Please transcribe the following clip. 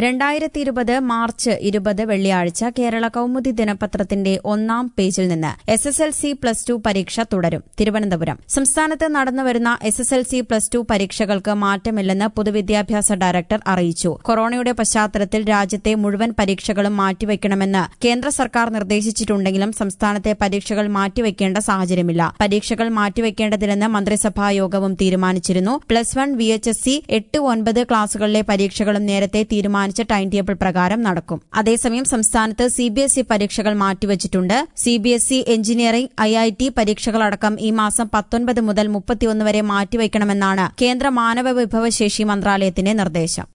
രണ്ടായിരത്തി ഇരുപത് മാർച്ച് ഇരുപത് വെള്ളിയാഴ്ച കേരള കൌമുദി ദിനപത്രത്തിന്റെ ഒന്നാം പേജിൽ നിന്ന് S S L C plus two പരീക്ഷ തുടരും തിരുവനന്തപുരം സംസ്ഥാനത്ത് നടന്നുവരുന്ന S S L C plus two പരീക്ഷകൾക്ക് മാറ്റമില്ലെന്ന് പൊതുവിദ്യാഭ്യാസ ഡയറക്ടർ അറിയിച്ചു കൊറോണയുടെ പശ്ചാത്തലത്തിൽ രാജ്യത്തെ മുഴുവൻ പരീക്ഷകളും മാറ്റിവെക്കണമെന്ന് കേന്ദ്ര സർക്കാർ നിർദ്ദേശിച്ചിട്ടുണ്ടെങ്കിലും സംസ്ഥാനത്തെ പരീക്ഷകൾ മാറ്റിവെക്കേണ്ട സാഹചര്യമില്ല പരീക്ഷകൾ മാറ്റിവെക്കേണ്ടതില്ലെന്ന് മന്ത്രിസഭാ യോഗവും തീരുമാനിച്ചിരുന്നു plus one V H S C എട്ട് ഒൻപത് ക്ലാസുകളിലെ പരീക്ഷകളും നേരത്തെ തീരുമാനിച്ച ടൈം ടേബിൾ പ്രകാരം നടക്കും അതേസമയം സംസ്ഥാനത്ത് സി ബി എസ് ഇ പരീക്ഷകൾ മാറ്റിവച്ചിട്ടുണ്ട് C B S E engineering I I T പരീക്ഷകളടക്കം ഈ മാസം പത്തൊൻപത് മുതൽ മുപ്പത്തിയൊന്ന് വരെ മാറ്റിവയ്ക്കണമെന്നാണ് കേന്ദ്ര മാനവ വിഭവശേഷി മന്ത്രാലയത്തിന്റെ നിർദ്ദേശം